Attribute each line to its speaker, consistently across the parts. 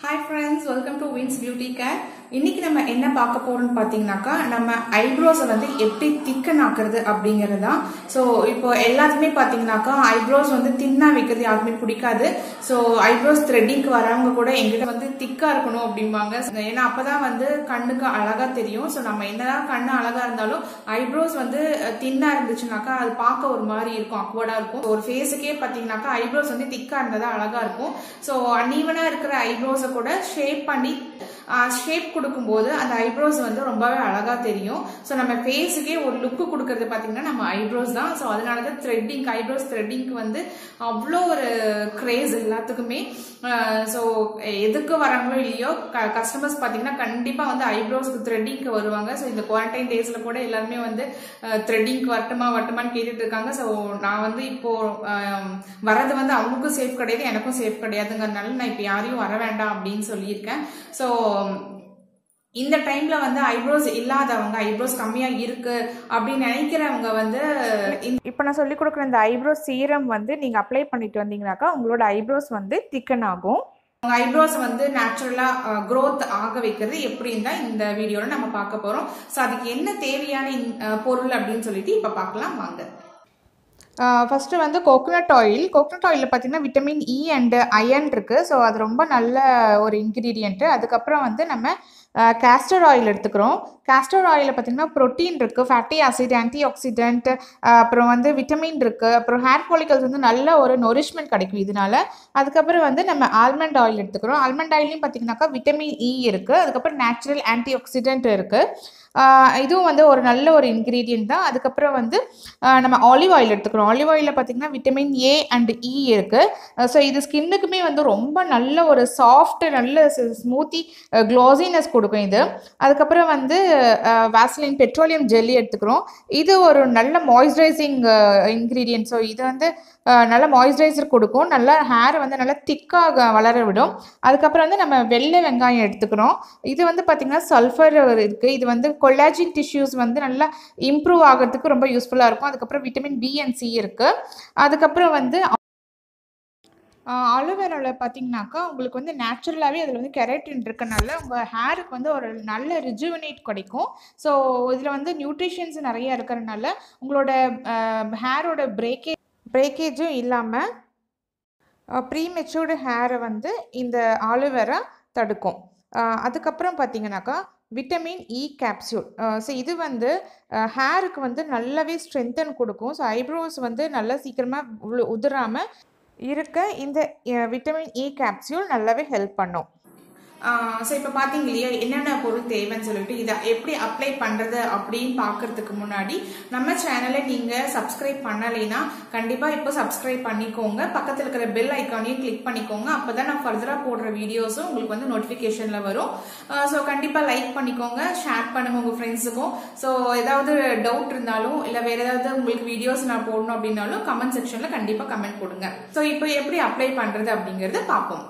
Speaker 1: hi friends welcome to Vins beauty care இன்னைக்கு நம்ம என்ன பார்க்க போறோம்னு பார்த்தீங்கன்னாக்கா நம்ம ஐப்ரோஸை வந்து எப்படி திக்கன் ஆக்குறது அப்படிங்கிறது தான் ஸோ இப்போ எல்லாத்துக்குமே பார்த்தீங்கன்னாக்கா ஐப்ரோஸ் வந்து தின்னா வைக்கிறது யாருக்குமே பிடிக்காது ஸோ ஐப்ரோஸ் த்ரெட்டிங்க்கு வரவங்க கூட எங்கிட்ட வந்து திக்கா இருக்கணும் அப்படிம்பாங்க ஏன்னா அப்பதான் வந்து கண்ணுக்கு அழகா தெரியும் ஸோ நம்ம என்னதான் கண்ணு அழகா இருந்தாலும் ஐப்ரோஸ் வந்து தின்னா இருந்துச்சுனாக்கா அது பார்க்க ஒரு மாதிரி இருக்கும் அக்வர்டா இருக்கும் ஒரு ஃபேஸுக்கே பார்த்தீங்கன்னாக்கா ஐப்ரோஸ் வந்து திக்கா இருந்ததா அழகா இருக்கும் ஸோ அன்ஈவனா இருக்கிற ஐப்ரோஸை கூட ஷேப் பண்ணி ஷேப் கொடுக்கும்போது அந்த ஐப்ரோஸ் வந்து ரொம்பவே அழகா தெரியும் ஸோ நம்ம ஃபேஸுக்கே ஒரு லுக்கு கொடுக்கறது பார்த்தீங்கன்னா நம்ம ஐப்ரோஸ் தான் ஸோ அதனால தான் த்ரெட்டிங் ஐப்ரோஸ் த்ரெட்டிங்க்கு வந்து அவ்வளோ ஒரு கிரேஸ் எல்லாத்துக்குமே ஸோ எதுக்கு வராங்களோ இல்லையோ கஸ்டமர்ஸ் பார்த்தீங்கன்னா கண்டிப்பாக வந்து ஐப்ரோஸ்க்கு த்ரெட்டிங்க்கு வருவாங்க ஸோ இந்த குவாரண்டைன் டேஸில் கூட எல்லாருமே வந்து த்ரெட்டிங்க்கு வரட்டுமா வரட்டுமான்னு கேட்டுட்டு இருக்காங்க ஸோ நான் வந்து இப்போ வரது வந்து அவங்களுக்கும் சேஃப் கிடையாது எனக்கும் சேஃப் கிடையாதுங்கிறதுனால நான் இப்போ யாரையும் வர வேண்டாம் அப்படின்னு சொல்லியிருக்கேன் ஸோ இந்த டைம்ல வந்து ஐப்ரோஸ் இல்லாதவங்க ஐப்ரோஸ் கம்மியா இருக்கு அப்படின்னு நினைக்கிறவங்க வந்து இப்போ நான் சொல்லி கொடுக்குற இந்த ஐப்ரோஸ் சீரம் வந்து நீங்க அப்ளை பண்ணிட்டு வந்தீங்கன்னாக்கா உங்களோட ஐப்ரோஸ் வந்து திக்கன் ஆகும் உங்க ஐப்ரோஸ் வந்து நேச்சுரலா க்ரோத் ஆக வைக்கிறது எப்படின்னு தான் இந்த வீடியோல நம்ம பார்க்க போறோம் ஸோ அதுக்கு என்ன தேவையான பொருள் அப்படின்னு சொல்லிட்டு இப்போ பார்க்கலாம் வாங்க ஃபஸ்ட்டு வந்து கோகோனட் ஆயில் கோகோனட் ஆயிலில் பார்த்தீங்கன்னா விட்டமின் இ அண்டு அயன் இருக்குது ஸோ அது ரொம்ப நல்ல ஒரு இன்க்ரீடியண்ட்டு அதுக்கப்புறம் வந்து நம்ம கேஸ்டர் ஆயில் எடுத்துக்கிறோம் கேஸ்டர் ஆயிலில் பார்த்திங்கன்னா ப்ரோட்டீன் இருக்குது ஃபேட்டி ஆசிட் ஆன்டி ஆக்சிடென்ட் அப்புறம் வந்து விட்டமின் இருக்குது அப்புறம் ஹேர் பாலிகல்ஸ் வந்து நல்ல ஒரு நொரிஷ்மெண்ட் கிடைக்கும் இதனால அதுக்கப்புறம் வந்து நம்ம ஆல்மண்ட் ஆயில் எடுத்துக்கிறோம் ஆல்மண்ட் ஆயிலையும் பார்த்திங்கனாக்கா விட்டமின் இ இருக்குது அதுக்கப்புறம் நேச்சுரல் ஆன்டி ஆக்சிடென்ட் இருக்குது இதுவும் வந்து ஒரு நல்ல ஒரு இன்க்ரீடியன்ட் தான் அதுக்கப்புறம் வந்து நம்ம ஆலிவ் ஆயில் எடுத்துக்கிறோம் ஆலிவ் ஆயிலில் பார்த்திங்கன்னா விட்டமின் ஏ அண்ட் இ இருக்குது ஸோ இது ஸ்கின்னுக்குமே வந்து ரொம்ப நல்ல ஒரு சாஃப்ட் நல்ல ஸ்மூத்தி க்ளோசினஸ் கொடுக்கும் இது அதுக்கப்புறம் வந்து வாசலின் பெட்ரோலியம் ஜெல்லி எடுத்துக்கிறோம் இது ஒரு நல்ல மாய்ஸ்சரைசிங் இன்க்ரீடியன்ட் ஸோ இது வந்து நல்ல மாய்ஸ்சரைசர் கொடுக்கும் நல்லா ஹேர் வந்து நல்லா திக்காக வளர விடும் அதுக்கப்புறம் வந்து நம்ம வெள்ளை வெங்காயம் எடுத்துக்கிறோம் இது வந்து பார்த்திங்கன்னா சல்ஃபர் இருக்குது இது வந்து கொலாஜின் டிஷ்யூஸ் வந்து நல்லா இம்ப்ரூவ் ஆகிறதுக்கு ரொம்ப யூஸ்ஃபுல்லாக இருக்கும் அதுக்கப்புறம் விட்டமின் பி அண்ட் சி இருக்குது அதுக்கப்புறம் வந்து அலோவேராவில் பார்த்தீங்கன்னாக்கா உங்களுக்கு வந்து நேச்சுரலாகவே அதில் வந்து கெரட்டின் இருக்கனால உங்கள் ஹேருக்கு வந்து ஒரு நல்ல ரிஜுவனேட் கிடைக்கும் ஸோ இதில் வந்து நியூட்ரிஷன்ஸ் நிறைய இருக்கிறனால உங்களோட ஹேரோட பிரேக்கேஜ் பிரேக்கேஜும் இல்லாமல் ப்ரீ மெச்சூர்டு ஹேரை வந்து இந்த ஆலோவேரா தடுக்கும் அதுக்கப்புறம் பார்த்தீங்கன்னாக்கா விட்டமின் இ கேப்சியூல் ஸோ இது வந்து ஹேருக்கு வந்து நல்லாவே ஸ்ட்ரென்தன் கொடுக்கும் ஸோ ஐப்ரோஸ் வந்து நல்லா சீக்கிரமாக உதிராமல் இருக்க இந்த விட்டமின் இ கேப்சியூல் நல்லாவே ஹெல்ப் பண்ணும் ஸோ இப்போ பார்த்தீங்க இல்லையா என்னென்ன பொருள் தேவைன்னு சொல்லிட்டு இதை எப்படி அப்ளை பண்ணுறது அப்படின்னு பார்க்கறதுக்கு முன்னாடி நம்ம சேனலை நீங்கள் சப்ஸ்கிரைப் பண்ணலைன்னா கண்டிப்பாக இப்போ சப்ஸ்கிரைப் பண்ணிக்கோங்க பக்கத்தில் இருக்கிற பெல் ஐக்கானையும் கிளிக் பண்ணிக்கோங்க அப்போ தான் நான் ஃபர்தராக போடுற வீடியோஸும் உங்களுக்கு வந்து நோட்டிஃபிகேஷனில் வரும் ஸோ கண்டிப்பாக லைக் பண்ணிக்கோங்க ஷேர் பண்ணுங்க உங்கள் ஃப்ரெண்ட்ஸுக்கும் ஸோ ஏதாவது டவுட் இருந்தாலும் இல்லை வேறு ஏதாவது உங்களுக்கு வீடியோஸ் நான் போடணும் அப்படின்னாலும் கமெண்ட் செக்ஷனில் கண்டிப்பாக கமெண்ட் போடுங்க ஸோ இப்போ எப்படி அப்ளை பண்ணுறது அப்படிங்கிறத பார்ப்போம்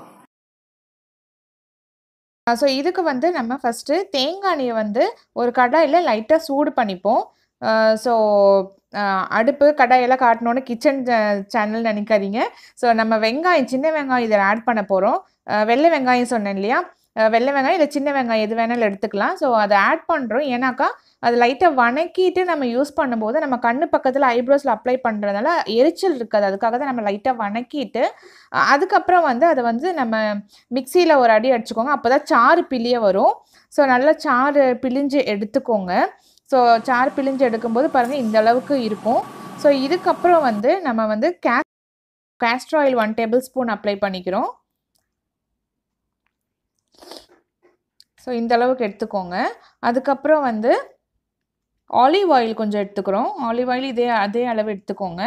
Speaker 1: ஸோ இதுக்கு வந்து நம்ம ஃபஸ்ட்டு தேங்காய் எண்ணெயை வந்து ஒரு கடாயில் லைட்டாக சூடு பண்ணிப்போம் ஸோ அடுப்பு கடாயெல்லாம் காட்டணுன்னு கிச்சன் சேனல் நினைக்காதீங்க ஸோ நம்ம வெங்காயம் சின்ன வெங்காயம் இதில் ஆட் பண்ண போகிறோம் வெள்ளை வெங்காயம் சொன்னேன் இல்லையா வெள்ளை வெங்காயம் இல்லை சின்ன வெங்காயம் எது வேணாலும் எடுத்துக்கலாம் ஸோ அதை ஆட் பண்ணுறோம் ஏன்னாக்கா அது லைட்டாக வணக்கிட்டு நம்ம யூஸ் பண்ணும்போது நம்ம கண்ணு பக்கத்தில் ஐப்ரோஸில் அப்ளை பண்ணுறதுனால எரிச்சல் இருக்காது அதுக்காக தான் நம்ம லைட்டாக வணக்கிட்டு அதுக்கப்புறம் வந்து அதை வந்து நம்ம மிக்சியில் ஒரு அடி அடிச்சுக்கோங்க அப்போ தான் சாறு பிழிய வரும் ஸோ நல்லா சாறு பிழிஞ்சு எடுத்துக்கோங்க ஸோ சாறு பிழிஞ்சு எடுக்கும்போது பாருங்கள் இந்த அளவுக்கு இருக்கும் ஸோ இதுக்கப்புறம் வந்து நம்ம வந்து கே castor oil one tablespoon apply பண்ணிக்கிறோம் ஸோ இந்த அளவுக்கு எடுத்துக்கோங்க அதுக்கப்புறம் வந்து ஆலிவ் ஆயில் கொஞ்சம் எடுத்துக்கிறோம் ஆலிவ் ஆயில் இதே அதே அளவு எடுத்துக்கோங்க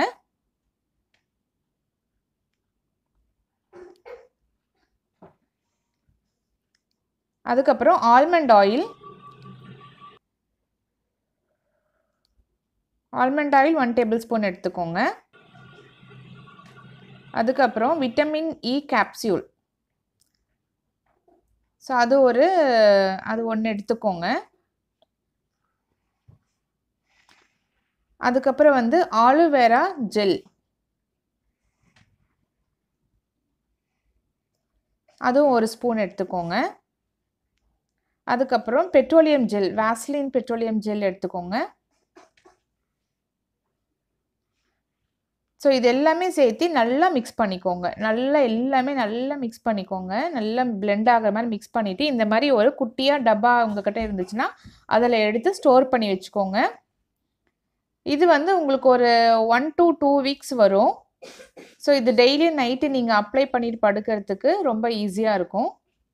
Speaker 1: அதுக்கப்புறம் almond oil almond oil one tablespoon எடுத்துக்கோங்க அதுக்கப்புறம் விட்டமின் இ கேப்சியூல் ஸோ அது ஒரு அது ஒன்று எடுத்துக்கோங்க அதுக்கப்புறம் வந்து ஆலுவேரா ஜெல் அதுவும் ஒரு ஸ்பூன் எடுத்துக்கோங்க அதுக்கப்புறம் petroleum gel Vaseline petroleum gel எடுத்துக்கோங்க ஸோ இது எல்லாமே சேர்த்து நல்லா மிக்ஸ் பண்ணிக்கோங்க நல்லா எல்லாமே நல்லா மிக்ஸ் பண்ணிக்கோங்க நல்லா பிளெண்ட் ஆகிற மாதிரி மிக்ஸ் பண்ணிவிட்டு இந்த மாதிரி ஒரு குட்டியாக டப்பா உங்ககிட்ட இருந்துச்சுன்னா அதில் எடுத்து ஸ்டோர் பண்ணி வச்சுக்கோங்க இது வந்து உங்களுக்கு ஒரு ஒன் டு டூ வீக்ஸ் வரும் ஸோ இது டெய்லி நைட்டு நீங்கள் அப்ளை பண்ணிட்டு படுக்கிறதுக்கு ரொம்ப ஈஸியாக இருக்கும்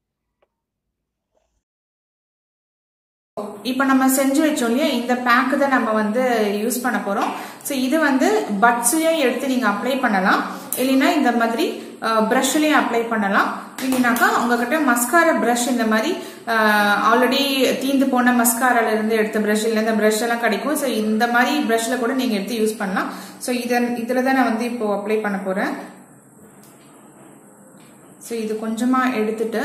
Speaker 1: இப்போ நம்ம செஞ்சு வச்சோம் இல்லையா இந்த பேக்கு தான் நம்ம வந்து யூஸ் பண்ண போகிறோம் ஸோ இது வந்து பட்ஸையும் எடுத்து நீங்கள் அப்ளை பண்ணலாம் இல்லைன்னா இந்த மாதிரி ப்ரஷ்லையும் அப்ளை பண்ணலாம் இல்லைனாக்கா உங்ககிட்ட மஸ்காரா ப்ரஷ் இந்த மாதிரி ஆல்ரெடி தீந்து போன மஸ்காரால இருந்து எடுத்த ப்ரஷ் இல்லை இந்த ப்ரஷ் எல்லாம் கிடைக்கும் ஸோ இந்த மாதிரி ப்ரஷ்ல கூட நீங்கள் எடுத்து யூஸ் பண்ணலாம் ஸோ இதை இதில் தான் நான் வந்து இப்போ அப்ளை பண்ண போகிறேன் ஸோ இது கொஞ்சமாக எடுத்துட்டு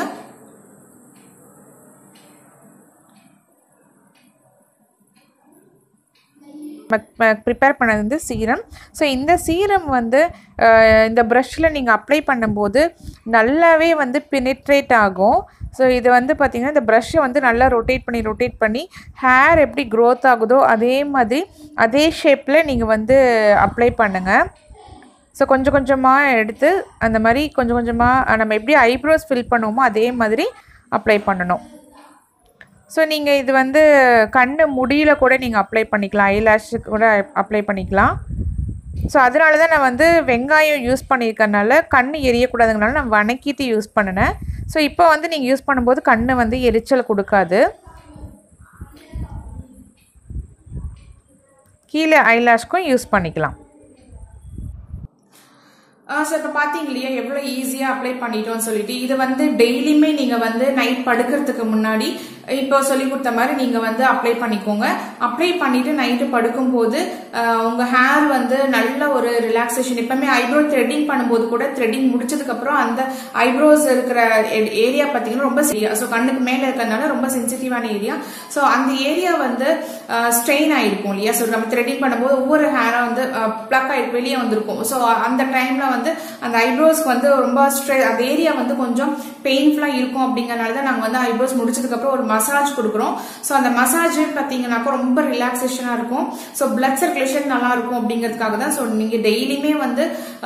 Speaker 1: ப்ரிப்பேர் பண்ணது வந்து சீரம் ஸோ இந்த சீரம் வந்து இந்த ப்ரஷ்ஷில் நீங்கள் அப்ளை பண்ணும்போது நல்லாவே வந்து பினிட்ரேட் ஆகும் ஸோ இது வந்து பார்த்திங்கன்னா இந்த ப்ரஷ்ஷை வந்து நல்லா ரொட்டேட் பண்ணி ரொட்டேட் பண்ணி ஹேர் எப்படி க்ரோத் ஆகுதோ அதே மாதிரி அதே ஷேப்பில் நீங்கள் வந்து அப்ளை பண்ணுங்கள் ஸோ கொஞ்சம் கொஞ்சமாக எடுத்து அந்த மாதிரி கொஞ்சம் கொஞ்சமாக நம்ம எப்படி ஐப்ரோஸ் ஃபில் பண்ணுவோமோ அதே மாதிரி அப்ளை பண்ணணும் ஸோ நீங்கள் இது வந்து கண் முடியில் கூட நீங்கள் அப்ளை பண்ணிக்கலாம் ஐலாஷுக்கு கூட அப்ளை பண்ணிக்கலாம் ஸோ அதனால தான் நான் வந்து வெங்காயம் யூஸ் பண்ணியிருக்கறனால கண் எரியக்கூடாதுங்கனால நான் வணக்கிட்டு யூஸ் பண்ணினேன் ஸோ இப்போ வந்து நீங்கள் யூஸ் பண்ணும்போது கண் வந்து எரிச்சல் கொடுக்காது கீழே ஐலாஷ்க்கும் யூஸ் பண்ணிக்கலாம் ஸோ இப்போ பார்த்தீங்க இல்லையா எவ்வளோ ஈஸியாக அப்ளை பண்ணிட்டோம்னு சொல்லிட்டு இது வந்து டெய்லியுமே நீங்கள் வந்து நைட் படுக்கிறதுக்கு முன்னாடி இப்போ சொல்லி கொடுத்த மாதிரி நீங்கள் வந்து அப்ளை பண்ணிக்கோங்க அப்ளை பண்ணிட்டு நைட்டு படுக்கும்போது உங்கள் ஹேர் வந்து நல்ல ஒரு ரிலாக்ஸேஷன் எப்பவுமே ஐப்ரோ த்ரெட்டிங் பண்ணும்போது கூட த்ரெட்டிங் முடிச்சதுக்கப்புறம் அந்த ஐப்ரோஸ் இருக்கிற ஏரியா பார்த்தீங்கன்னா ரொம்ப சரியா ஸோ கண்ணுக்கு மேலே இருக்கிறதுனால ரொம்ப சென்சிட்டிவான ஏரியா ஸோ அந்த ஏரியா வந்து ஸ்ட்ரெயின் ஆயிருக்கும் இல்லையா ஸோ நம்ம த்ரெட்டிங் பண்ணும்போது ஒவ்வொரு ஹேரா வந்து பிளக் ஆயிருக்கு வெளியே வந்திருக்கும் ஸோ அந்த டைம்ல வந்து அந்த ஐப்ரோஸ்க்கு வந்து ரொம்ப ஸ்ட்ரெ அந்த ஏரியா வந்து கொஞ்சம் பெயின்ஃபுல்லா இருக்கும் அப்படிங்கறனால தான் நாங்கள் வந்து ஐப்ரோஸ் முடிச்சதுக்கு அப்புறம் ஒரு மசாஜ் கொடுக்குறோம் ஸோ அந்த மசாஜ் பார்த்தீங்கன்னாக்கா ரொம்ப ரிலாக்ஸேஷனா இருக்கும் ஸோ பிளட் சர்க்குலேஷன் நல்லா இருக்கும் அப்படிங்கிறதுக்காக தான் ஸோ நீங்க டெய்லியுமே வந்து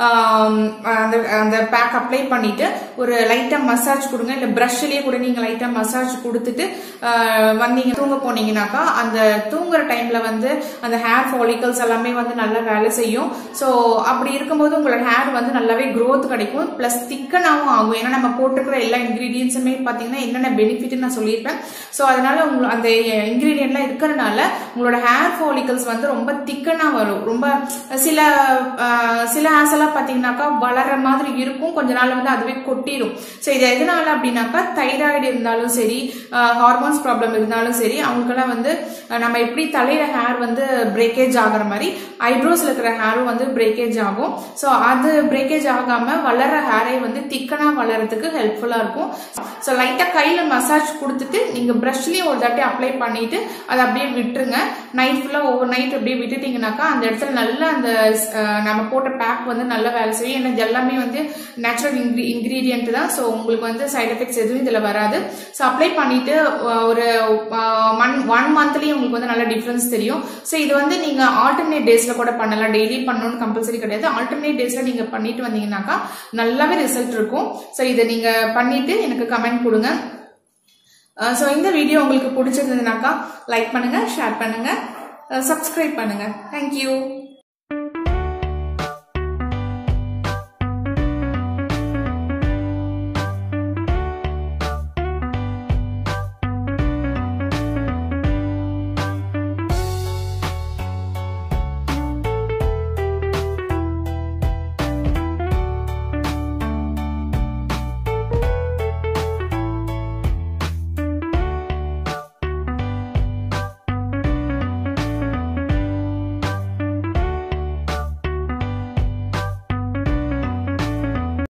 Speaker 1: அந்த அந்த பேக் அப்ளை பண்ணிட்டு ஒரு லைட்டா மசாஜ் கொடுங்க இல்ல ப்ரஷ்லயே கூட நீங்க லைட்டா மசாஜ் கொடுத்துட்டு வந்தீங்க தூங்க போனீங்கன்னாக்கா அந்த தூங்குற டைம்ல வந்து அந்த ஹேர் ஃபாலிகல்ஸ் எல்லாமே வந்து நல்லா வேலை செய்யும் ஸோ அப்படி இருக்கும்போது உங்களோட ஹேர் வந்து நல்லாவே க்ரோத் கிடைக்கும் பிளஸ் திக்கனாகவும் ஆகும் ஏன்னா நம்ம போட்டுக்கிற எல்லா இன்கிரீடியன்ஸுமே பார்த்தீங்கன்னா என்னென்ன பெனிஃபிட் நான் சொல்லியிருப்பேன் ஸோ அதனால உங்களுக்கு அந்த இன்கிரீடியன்ட்லாம் இருக்கிறதுனால உங்களோட ஹேர் ஃபாலிகல்ஸ் வந்து ரொம்ப திக்கனாக வரும் ரொம்ப சில சில ஹேர்ஸ் எல்லாம் பார்த்தீங்கன்னாக்கா வளர்ற மாதிரி இருக்கும் கொஞ்ச நாள் வந்து அதுவே கொட்டிடும் ஸோ இது எதனால அப்படின்னாக்கா தைராய்டு இருந்தாலும் சரி ஹார்மோன்ஸ் ப்ராப்ளம் இருந்தாலும் சரி அவங்களுக்கெல்லாம் வந்து நம்ம எப்படி தலையில ஹேர் வந்து பிரேக்கேஜ் ஆகிற மாதிரி ஐப்ரோஸ்ல இருக்கிற ஹேரும் வந்து பிரேக்கேஜ் ஆகும் ஸோ அது பிரேக்கேஜ் ஆகாம வளர்ற ஹேரை வந்து திக்கனா வளர்றதுக்கு ஹெல்ப்ஃபுல்லா இருக்கும் ஸோ லைட்டா கையில மசாஜ் கொடுத்துட்டு நீங்க ப்ரஷ்லயும் ஒரு தாட்டி அப்ளை பண்ணிட்டு அதை அப்படியே விட்டுருங்க நைட் ஃபுல்லா ஓவர் நைட் அப்படியே விட்டுட்டீங்கன்னாக்கா அந்த இடத்துல நல்லா அந்த நம்ம போட்ட பேக் வந்து நல்ல வேலை செய்யும் ஏன்னா எல்லாமே வந்து நேச்சுரல் இன்க்ரீ இன்க்ரீடியன்ட் தான் ஸோ உங்களுக்கு வந்து சைட் எஃபெக்ட்ஸ் எதுவும் இதில் வராது ஸோ அப்ளை பண்ணிட்டு ஒரு ஒன் ஒன் மந்த்லயும் உங்களுக்கு வந்து நல்ல டிஃபரன்ஸ் தெரியும் ஸோ இது வந்து நீங்க ஆல்டர்னேட் டேஸ்ல கூட பண்ணலாம் டெய்லி பண்ணணும்னு கம்பல்சரி கிடையாது ஆல்டர்னேட் டேஸ்ல நீங்க பண்ணிட்டு வந்தீங்கன்னாக்கா நல்லாவே ரிசல்ட் இருக்கும் ஸோ இதை நீங்க பண்ணிட்டு எனக்கு கமெண்ட் கொடுங்க ஸோ இந்த வீடியோ உங்களுக்கு பிடிச்சிருந்ததுனாக்கா லைக் பண்ணுங்க ஷேர் பண்ணுங்க சப்ஸ்கிரைப் பண்ணுங்க தேங்க்யூ